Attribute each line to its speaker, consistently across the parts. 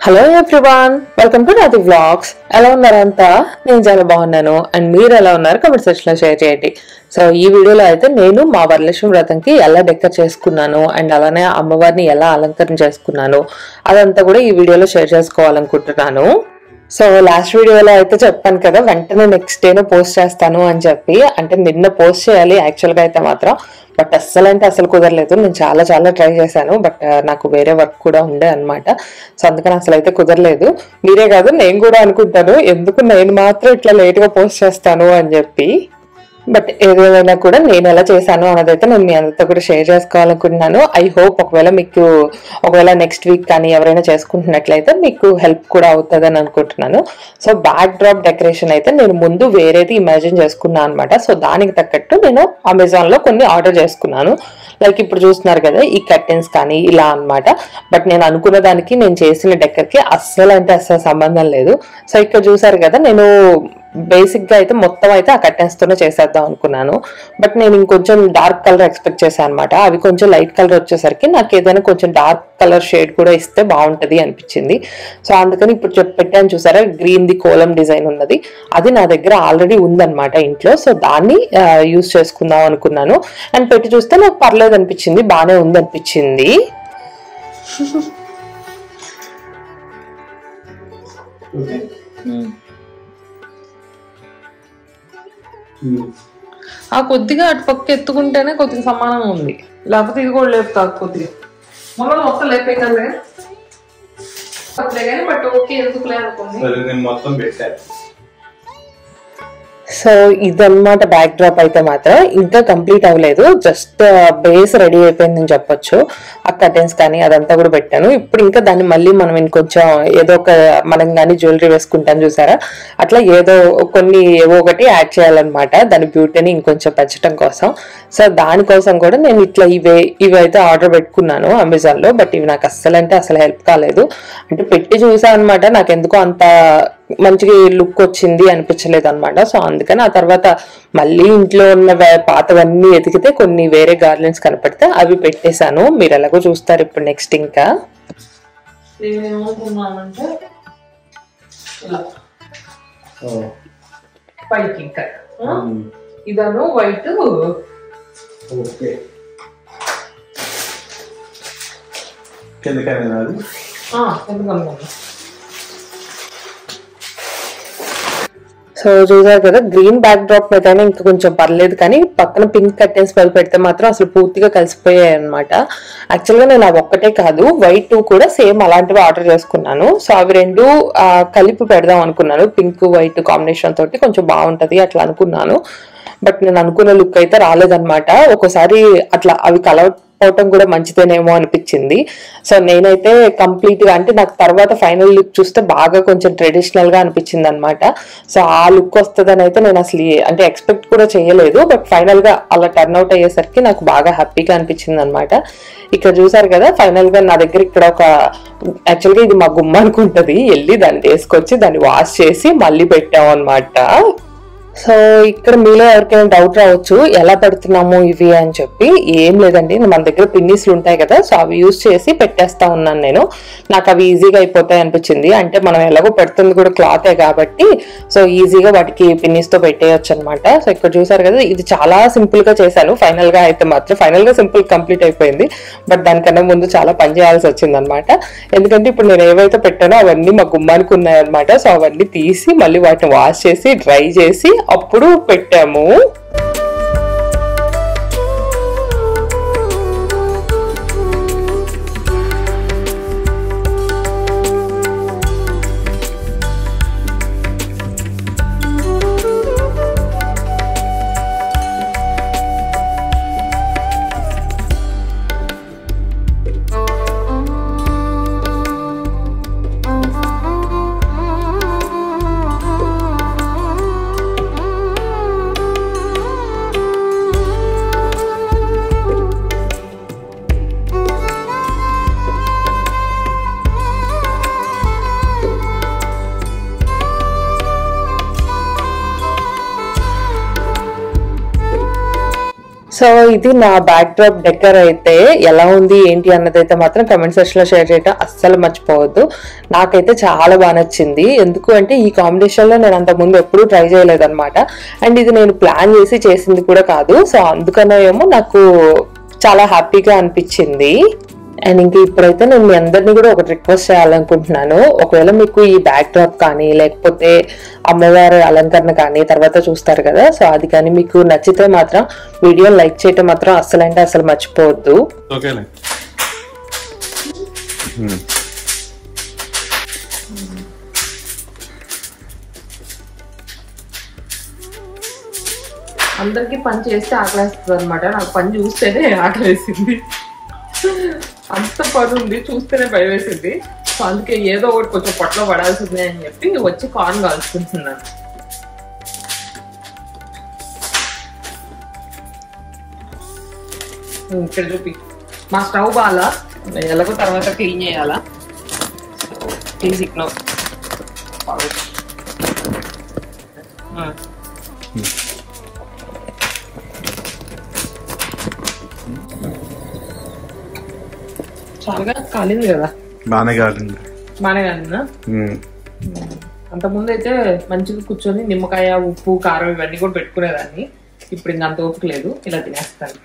Speaker 1: Hello everyone welcome to Radhi vlogs ఎలా ఉన్నారంతా నేను చాలా బాగున్నాను అండ్ మీరు ఎలా ఉన్నారు కమెంట్ సెక్షన్ లో షేర్ చేయండి సో ఈ వీడియోలో అయితే నేను మా వరలక్ష్మి వ్రతంకి ఎలా డెకర్ చేసుకున్నాను అండ్ అలానే అమ్మవారిని ఎలా అలంకరణ చేసుకున్నాను అదంతా కూడా ఈ వీడియోలో షేర్ చేసుకోవాలనుకుంటున్నాను సో లాస్ట్ వీడియోలో అయితే చెప్పాను కదా వెంటనే నెక్స్ట్ డేనే పోస్ట్ చేస్తాను అని చెప్పి అంటే నిన్న పోస్ట్ చేయాలి యాక్చువల్గా అయితే మాత్రం బట్ అస్సలు అంటే అసలు కుదరలేదు నేను చాలా చాలా ట్రై చేశాను బట్ నాకు వేరే వర్క్ కూడా ఉండే అనమాట సో అందుకని అసలు అయితే కుదరలేదు మీరే కాదు నేను కూడా అనుకుంటాను ఎందుకు నేను మాత్రం ఇట్లా లేట్గా పోస్ట్ చేస్తాను అని చెప్పి బట్ ఏదేమైనా కూడా నేను ఎలా చేశాను అన్నదైతే నేను మీ అందరితో కూడా షేర్ చేసుకోవాలనుకుంటున్నాను ఐ హోప్ ఒకవేళ మీకు ఒకవేళ నెక్స్ట్ వీక్ కానీ ఎవరైనా చేసుకుంటున్నట్లయితే మీకు హెల్ప్ కూడా అవుతుందని అనుకుంటున్నాను సో బ్యాక్ డ్రాప్ డెకరేషన్ అయితే నేను ముందు వేరేది ఇమాజిన్ చేసుకున్నాను అనమాట సో దానికి తగ్గట్టు నేను అమెజాన్ లో కొన్ని ఆర్డర్ చేసుకున్నాను లైక్ ఇప్పుడు చూస్తున్నారు కదా ఈ కర్టెన్స్ కానీ ఇలా అన్నమాట బట్ నేను అనుకున్న దానికి నేను చేసిన డెక్కర్ కి అస్సలు అంటే అస్సలు సంబంధం లేదు సో ఇక్కడ చూసారు కదా నేను బేసిక్ గా అయితే మొత్తం అయితే ఆ కర్టెన్స్ తోనే చేసేద్దాం అనుకున్నాను బట్ నేను ఇంకొంచెం డార్క్ కలర్ ఎక్స్పెక్ట్ చేశాను అనమాట అవి కొంచెం లైట్ కలర్ వచ్చేసరికి నాకు ఏదైనా కొంచెం డార్క్ కలర్ షేడ్ కూడా ఇస్తే బాగుంటది అనిపించింది సో అందుకని ఇప్పుడు చెప్పి పెట్టాను చూసారా గ్రీన్ ది కోలం డిజైన్ ఉన్నది అది నా దగ్గర ఆల్రెడీ ఉందన్నమాట ఇంట్లో సో దాన్ని యూస్ చేసుకుందాం అనుకున్నాను అండ్ పెట్టి చూస్తే నాకు పర్లేదు అనిపించింది బాగానే ఉంది అనిపించింది ఆ కొద్దిగా అటు పక్క ఎత్తుకుంటేనే కొద్దిగా సమానంగా ఉంది లేకపోతే ఇది కూడా లేపుతా కొద్దిగా మొన్న మొత్తం లేపేయగలే కానీ బట్ ఓకే ఎందుకు అనుకోండి
Speaker 2: సరే నేను మొత్తం పెట్టాను
Speaker 1: సో ఇదన్నమాట బ్యాక్ డ్రాప్ అయితే మాత్రం ఇంకా కంప్లీట్ అవ్వలేదు జస్ట్ బేస్ రెడీ అయిపోయిందని చెప్పొచ్చు ఆ కర్టెన్స్ కానీ అదంతా కూడా పెట్టాను ఇప్పుడు ఇంకా దాన్ని మళ్ళీ మనం ఇంకొంచెం ఏదో ఒక మనం కానీ జ్యువెలరీ వేసుకుంటాం చూసారా అట్లా ఏదో కొన్ని ఏవో ఒకటి యాడ్ చేయాలన్నమాట దాని బ్యూటీని ఇంకొంచెం పెంచడం కోసం సో దానికోసం కూడా నేను ఇట్లా ఇవే ఇవి అయితే ఆర్డర్ పెట్టుకున్నాను అమెజాన్ లో బట్ ఇవి నాకు అస్సలు అంటే అసలు హెల్ప్ కాలేదు అంటే పెట్టి చూసా అనమాట నాకు ఎందుకో అంత మంచిగా లుక్ వచ్చింది అనిపించలేదు అనమాట సో అందుకని ఆ తర్వాత మళ్ళీ ఇంట్లో ఉన్న వే- పాతవన్నీ ఎతికితే కొన్ని వేరే గార్లెన్స్ కనపడితే అవి పెట్టేశాను మీరు ఎలాగో చూస్తారు ఇప్పుడు నెక్స్ట్ ఇంకా ఏమనుకున్నానంటే ఇలా పైకి ఇంకా ఇదను వైట్
Speaker 2: ఓకే కిందకైనా అది
Speaker 1: ఎందుకనుకున్నా సో చూసారు కదా గ్రీన్ బ్యాక్ డ్రాప్ మీద ఇంకా కొంచెం పర్లేదు కానీ పక్కన పింక్ కర్టెన్స్ పది పెడితే మాత్రం అసలు పూర్తిగా కలిసిపోయాయి అనమాట యాక్చువల్గా నేను అవి ఒక్కటే కాదు వైట్ కూడా సేమ్ అలాంటివి ఆర్డర్ చేసుకున్నాను సో అవి రెండు ఆ, కలిపి పెడదాం అనుకున్నాను పింక్ వైట్ కాంబినేషన్ తోటి కొంచెం బాగుంటది అట్లా అనుకున్నాను బట్ నేను అనుకున్న లుక్ అయితే రాలేదన్నమాట ఒక్కోసారి అట్లా అవి కలవకపోవటం కూడా మంచిదేనేమో అనిపించింది సో నేనైతే కంప్లీట్ గా అంటే నాకు తర్వాత ఫైనల్ లుక్ చూస్తే బాగా కొంచెం ట్రెడిషనల్ గా అనిపించింది అనమాట సో ఆ లుక్ వస్తుందని అయితే నేను అసలు ఏ- అంటే ఎక్స్పెక్ట్ కూడా చేయలేదు బట్ ఫైనల్ గా అలా టర్న్ అవుట్ అయ్యేసరికి నాకు బాగా హ్యాపీగా అనిపించింది అనమాట ఇక్కడ చూసారు కదా ఫైనల్ గా నా దగ్గర ఇక్కడ ఒక యాక్చువల్ గా ఇది మా గుమ్మానికి ఉంటది వెళ్ళి దాన్ని తీసుకొచ్చి దాన్ని వాష్ చేసి మళ్ళీ పెట్టాం అనమాట సో ఇక్కడ మీలో ఎవరికైనా డౌట్ రావచ్చు ఎలా పెడుతున్నాము ఇవి అని చెప్పి ఏం లేదండి మన దగ్గర పిన్నిస్లు ఉంటాయి కదా సో అవి యూజ్ చేసి పెట్టేస్తా ఉన్నాను నేను నాకు అవి ఈజీగా అయిపోతాయి అనిపించింది అంటే మనం ఎలాగో పెడుతుంది కూడా క్లాతే కాబట్టి సో ఈజీగా వాటికి పిన్నిస్ తో పెట్టేయచ్చు అనమాట సో ఇక్కడ చూసారు కదా ఇది చాలా సింపుల్ గా చేశాను ఫైనల్ గా అయితే మాత్రం ఫైనల్ గా సింపుల్ కంప్లీట్ అయిపోయింది బట్ దానికన్నా ముందు చాలా పని చేయాల్సి వచ్చింది అనమాట ఎందుకంటే ఇప్పుడు నేను ఏవైతే పెట్టానో అవన్నీ మా గుమ్మానికి ఉన్నాయన్నమాట సో అవన్నీ తీసి మళ్ళీ వాటిని వాష్ చేసి డ్రై చేసి అప్పుడు పెట్టాము సో ఇది నా బ్యాక్ డ్రాప్ డెక్కర్ అయితే ఎలా ఉంది ఏంటి అన్నది అయితే మాత్రం కమెంట్ సెక్షన్ లో షేర్ చేయడం అస్సలు మర్చిపోవద్దు నాకైతే చాలా బాగా నచ్చింది ఎందుకు అంటే ఈ కాంబినేషన్ లో నేను అంతకు ముందు ఎప్పుడూ ట్రై చేయలేదు అనమాట అండ్ ఇది నేను ప్లాన్ చేసి చేసింది కూడా కాదు సో అందుకనే ఏమో నాకు చాలా హ్యాపీగా అనిపించింది అండ్ ఇంక ఇప్పుడైతే నేను మీ అందరినీ కూడా ఒకటి రిక్వెస్ట్ చేయాలనుకుంటున్నాను ఒకవేళ మీకు ఈ బ్యాక్ డ్రాప్ కానీ లేకపోతే అమ్మవారి అలంకరణ కానీ తర్వాత చూస్తారు కదా సో అది కానీ మీకు నచ్చితే మాత్రం వీడియో లైక్ చేయటం మాత్రం అస్సలు అంటే అసలు మర్చిపోవద్దు
Speaker 2: ఓకేలే
Speaker 1: అందరికి పని చేస్తే ఆకలేస్తుంది అనమాట నాకు పని చూస్తేనే ఆకలేసింది అంత పని ఉంది చూస్తేనే భయం వేసింది సో అందుకే ఏదో ఒకటి కొంచెం పొట్టలో పడాల్సిందే అని చెప్పి వచ్చి కార్న్ కాల్చుకుంటున్నాను ఇక్కడ చూపి మా స్టవ్ బాగా ఎలాగో తర్వాత క్లీన్ చేయాలా ప్లీజ్ ఇగ్నోర్ చాలా కాలింది కదా
Speaker 2: బాగానే కాదండి
Speaker 1: బాగానే కాలిందా అంతకుముందు అయితే మంచిగా కూర్చొని నిమ్మకాయ ఉప్పు కారం ఇవన్నీ కూడా పెట్టుకునేదాన్ని ఇప్పుడు ఇంకా అంత ఓపిక లేదు ఇలా తినేస్తాను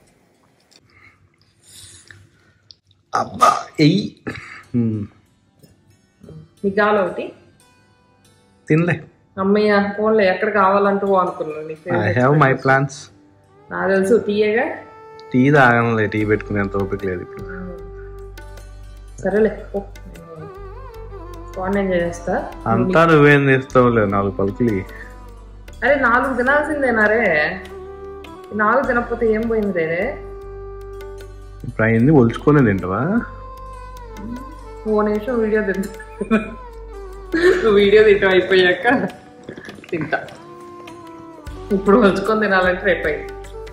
Speaker 2: అబ్బా ఎయ్యి
Speaker 1: నీకు కావాలి ఒకటి
Speaker 2: తినలే
Speaker 1: అమ్మయ్య ఫోన్లో ఎక్కడ కావాలంటూ అనుకున్నాను నీకు
Speaker 2: ఐ హ్యావ్ మై ప్లాన్స్
Speaker 1: నాకు తెలుసు తీయగా
Speaker 2: టీ తాగనులే టీ పెట్టుకునేంత ఓపిక లేదు ఇప్పుడు
Speaker 1: సరేలే పో. ఫోన్ ఎంజాయ్ చేస్తా
Speaker 2: అంతా నువ్వేం చేస్తావులే నాలుగు పలుకులు ఇయ్యి.
Speaker 1: అరే నాలుగు తినాల్సిందేనారే ఈ నాలుగు తినకపోతే ఏం పోయింది రే
Speaker 2: ఇప్పుడు అయింది ఒలుచుకునే తింటావా
Speaker 1: ఓ నిమిషం వీడియో తింటా నువ్వు వీడియో తింటాం అయిపోయాక తింటా ఇప్పుడు వచ్చుకొని తినాలంటే రేపు అయింది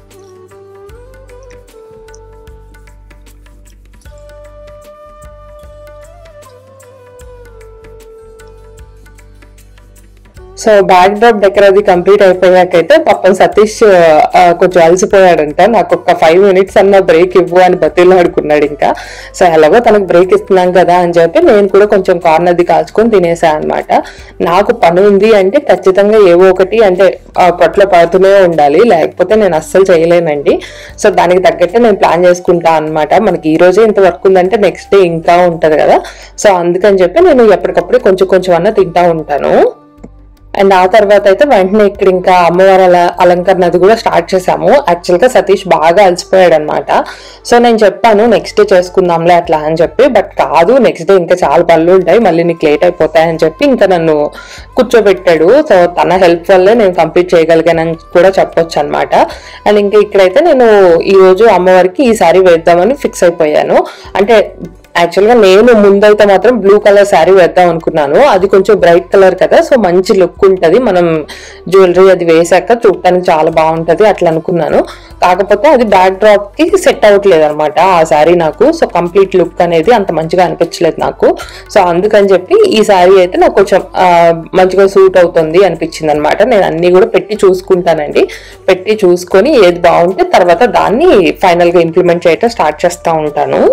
Speaker 1: సో బ్యాక్ డ్రాప్ డెకర్ అది కంప్లీట్ అయిపోయాకైతే పాపం సతీష్ ఆ, కొంచెం అలసిపోయాడంట నాకు ఒక ఫైవ్ మినిట్స్ అన్న బ్రేక్ ఇవ్వు అని బతిలో ఆడుకున్నాడు ఇంకా సో ఎలాగో తనకు బ్రేక్ ఇస్తున్నాం కదా అని చెప్పి నేను కూడా కొంచెం కార్న్ అది కాల్చుకొని తినేసా అనమాట నాకు పని ఉంది అంటే ఖచ్చితంగా ఏవో ఒకటి అంటే ఆ, పొట్ల పడుతూనే ఉండాలి లేకపోతే నేను అస్సలు చేయలేనండి సో దానికి తగ్గట్టే నేను ప్లాన్ చేసుకుంటా అనమాట మనకి ఈ రోజే ఇంత వర్క్ ఉందంటే నెక్స్ట్ డే ఇంకా ఉంటది కదా సో అందుకని చెప్పి నేను ఎప్పటికప్పుడు కొంచెం కొంచెం అన్న తింటా ఉంటాను అండ్ ఆ తర్వాత అయితే వెంటనే ఇక్కడ ఇంకా అమ్మవారి అల అలంకరణ అది కూడా స్టార్ట్ చేసాము యాక్చువల్ గా సతీష్ బాగా అలసిపోయాడు అనమాట సో నేను చెప్పాను నెక్స్ట్ డే చేసుకుందాంలే అట్లా అని చెప్పి బట్ కాదు నెక్స్ట్ డే ఇంకా చాలా పనులు ఉంటాయి మళ్ళీ నీకు లేట్ అయిపోతాయని చెప్పి ఇంకా నన్ను కూర్చోబెట్టాడు సో తన హెల్ప్ వల్లే నేను కంప్లీట్ చేయగలిగానని కూడా చెప్పొచ్చు అనమాట అండ్ ఇంకా ఇక్కడైతే నేను ఈ రోజు అమ్మవారికి ఈ సారీ వేద్దామని ఫిక్స్ అయిపోయాను అంటే యాక్చువల్ గా నేను ముందైతే మాత్రం బ్లూ కలర్ శారీ వేద్దాం అనుకున్నాను అది కొంచెం బ్రైట్ కలర్ కదా సో మంచి లుక్ ఉంటది మనం జ్యువెలరీ అది వేసాక చూడటానికి చాలా బాగుంటది అట్లా అనుకున్నాను కాకపోతే అది బ్యాక్ డ్రాప్ కి సెట్ అవ్వట్లేదు అనమాట ఆ శారీ నాకు సో కంప్లీట్ లుక్ అనేది అంత మంచిగా అనిపించలేదు నాకు సో అందుకని చెప్పి ఈ శారీ అయితే నాకు కొంచెం ఆ, మంచిగా సూట్ అవుతుంది అనిపించింది అనమాట నేను అన్ని కూడా పెట్టి చూసుకుంటానండి పెట్టి చూసుకొని ఏది బాగుంటే తర్వాత దాన్ని ఫైనల్ గా ఇంప్లిమెంట్ చేయటం స్టార్ట్ చేస్తా ఉంటాను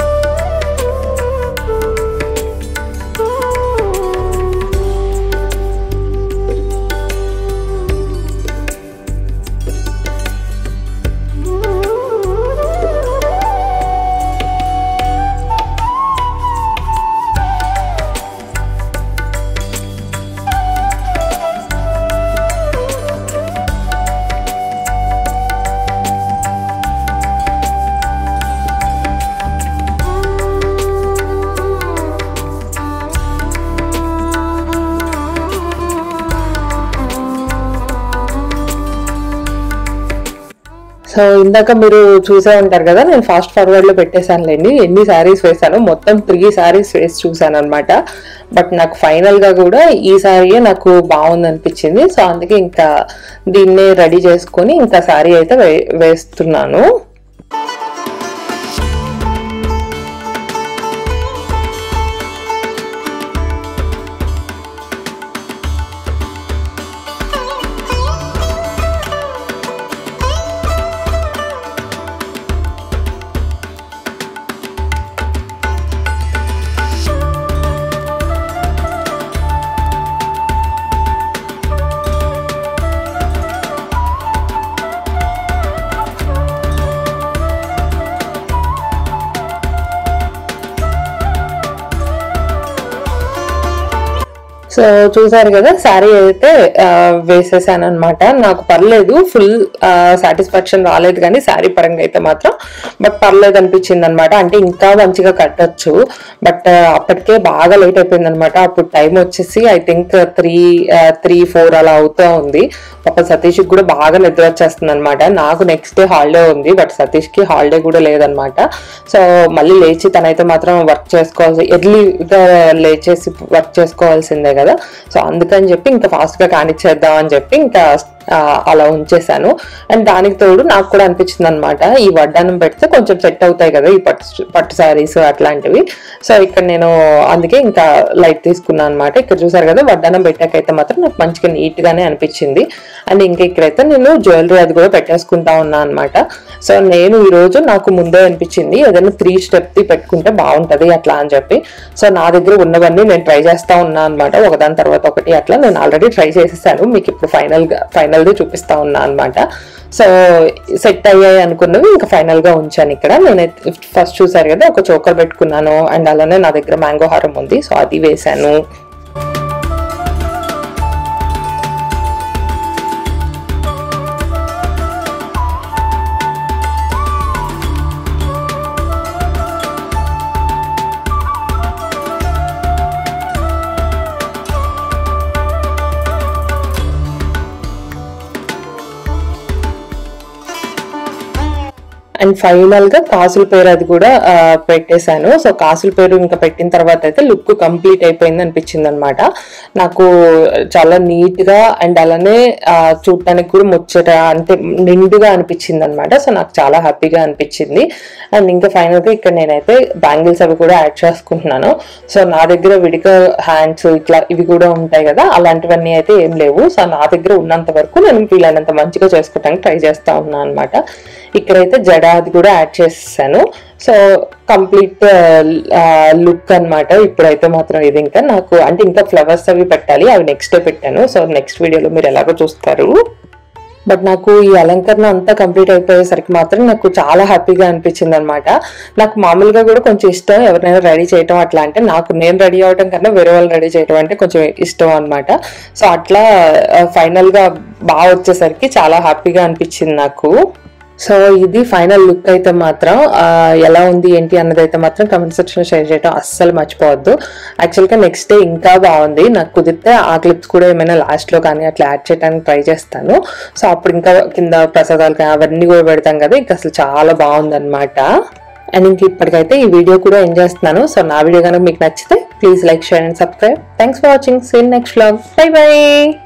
Speaker 1: సో ఇందాక మీరు చూసే ఉంటారు కదా నేను ఫాస్ట్ ఫార్వర్డ్ లో పెట్టేశానులేండి ఎన్ని శారీస్ వేసాను మొత్తం త్రీ శారీస్ వేసి చూసాను అనమాట బట్ నాకు ఫైనల్ గా కూడా ఈ శారీయే నాకు బాగుంది అనిపించింది సో అందుకే ఇంకా దీన్నే రెడీ చేసుకొని ఇంకా శారీ అయితే వే- వేస్తున్నాను సో చూసారు కదా శారీ అయితే వేసేసాను అనమాట నాకు పర్లేదు ఫుల్ సాటిస్ఫాక్షన్ రాలేదు కానీ శారీ పరంగా అయితే మాత్రం బట్ పర్లేదు అనిపించింది అనమాట అంటే ఇంకా మంచిగా కట్టొచ్చు బట్ అప్పటికే బాగా లేట్ అయిపోయింది అనమాట అప్పుడు టైం వచ్చేసి I think three three four అలా అవుతా ఉంది పాప సతీష్ కూడా బాగా నిద్ర వచ్చేస్తుంది అనమాట నాకు నెక్స్ట్ డే హాలిడే ఉంది బట్ సతీష్ కి హాలిడే కూడా లేదనమాట సో మళ్ళీ లేచి తనైతే మాత్రం వర్క్ చేసుకోవాల్సి ఎర్లీగా లేచేసి వర్క్ చేసుకోవాల్సిందే కదా సో అందుకని చెప్పి ఇంకా ఫాస్ట్ గా కానిచ్చేద్దాం అని చెప్పి ఇంకా ఆ, అలా ఉంచేసాను అండ్ దానికి తోడు నాకు కూడా అనిపించింది అనమాట ఈ వడ్డానం పెడితే కొంచెం సెట్ అవుతాయి కదా ఈ పట్టు పట్టు శారీస్ అట్లాంటివి సో ఇక్కడ నేను అందుకే ఇంకా లైట్ తీసుకున్నాను అనమాట ఇక్కడ చూసారు కదా వడ్డానం పెట్టాకైతే మాత్రం నాకు మంచిగా నీట్ గానే అనిపించింది అండ్ ఇంకా ఇక్కడైతే నేను జ్యువెలరీ అది కూడా పెట్టేసుకుంటా ఉన్నా అనమాట సో నేను ఈ రోజు నాకు ముందే అనిపించింది ఏదైనా త్రీ స్టెప్ పెట్టుకుంటే బాగుంటది అట్లా అని చెప్పి సో నా దగ్గర ఉన్నవన్నీ నేను ట్రై చేస్తా ఉన్నా అనమాట ఒకదాని తర్వాత ఒకటి అట్లా నేను ఆల్రెడీ ట్రై చేసేసాను మీకు ఇప్పుడు ఫైనల్ గా ఫైనల్ది చూపిస్తా ఉన్నా అనమాట సో సెట్ అయ్యాయి అనుకున్నవి ఇంకా ఫైనల్ గా ఉంచాను ఇక్కడ నేనైతే ఫస్ట్ చూసారు కదా ఒక చోకర్ పెట్టుకున్నాను అండ్ అలానే నా దగ్గర మ్యాంగో హారం ఉంది సో అది వేసాను అండ్ ఫైనల్ గా కాసుల పేరు అది కూడా ఆ, పెట్టేశాను సో కాసుల పేరు ఇంకా పెట్టిన తర్వాత అయితే లుక్ కంప్లీట్ అయిపోయింది అనిపించింది అనమాట నాకు చాలా నీట్ గా అండ్ అలానే ఆ, చూడటానికి కూడా ముచ్చట అంటే నిండుగా అనిపించింది అనమాట సో నాకు చాలా హ్యాపీగా అనిపించింది అండ్ ఇంకా ఫైనల్ గా ఇక్కడ నేనైతే బ్యాంగిల్స్ అవి కూడా యాడ్ చేసుకుంటున్నాను సో నా దగ్గర విడిగా హ్యాండ్స్ ఇట్లా ఇవి కూడా ఉంటాయి కదా అలాంటివన్నీ అయితే ఏం లేవు సో నా దగ్గర ఉన్నంత వరకు నేను వీలైనంత మంచిగా చేసుకోవడానికి ట్రై చేస్తా ఉన్నాను అనమాట ఇక్కడైతే జడ అది కూడా యాడ్ చేసేసాను సో కంప్లీట్ లుక్ అన్నమాట ఇప్పుడైతే మాత్రం ఇది ఇంకా నాకు అంటే ఇంకా ఫ్లవర్స్ అవి పెట్టాలి అవి నెక్స్ట్ డే పెట్టాను సో నెక్స్ట్ వీడియోలో మీరు ఎలాగో చూస్తారు బట్ నాకు ఈ అలంకరణ అంతా కంప్లీట్ అయిపోయేసరికి మాత్రం నాకు చాలా హ్యాపీగా అనిపించింది అనమాట నాకు మామూలుగా కూడా కొంచెం ఇష్టం ఎవరినైనా రెడీ చేయటం అట్లా అంటే నాకు నేను రెడీ అవడం కన్నా వేరే వాళ్ళు రెడీ చేయటం అంటే కొంచెం ఇష్టం అనమాట సో అట్లా ఫైనల్ గా బాగా వచ్చేసరికి చాలా హ్యాపీగా అనిపించింది నాకు సో ఇది ఫైనల్ లుక్ అయితే మాత్రం ఆ, ఎలా ఉంది ఏంటి అన్నది అయితే మాత్రం కమెంట్ సెక్షన్ లో షేర్ చేయడం అస్సలు మర్చిపోవద్దు యాక్చువల్ గా నెక్స్ట్ డే ఇంకా బాగుంది నాకు కుదిరితే ఆ క్లిప్స్ కూడా ఏమైనా లాస్ట్ లో కానీ అట్లా యాడ్ చేయడానికి ట్రై చేస్తాను సో అప్పుడు ఇంకా కింద ప్రసాదాలు కానీ అవన్నీ కూడా పెడతాం కదా ఇంకా అసలు చాలా బాగుంది అనమాట అండ్ ఇంక ఇప్పటికైతే ఈ వీడియో కూడా ఎంజాయ్ చేస్తున్నాను సో నా వీడియో కనుక మీకు నచ్చితే please like share and subscribe thanks for watching see in next vlog bye by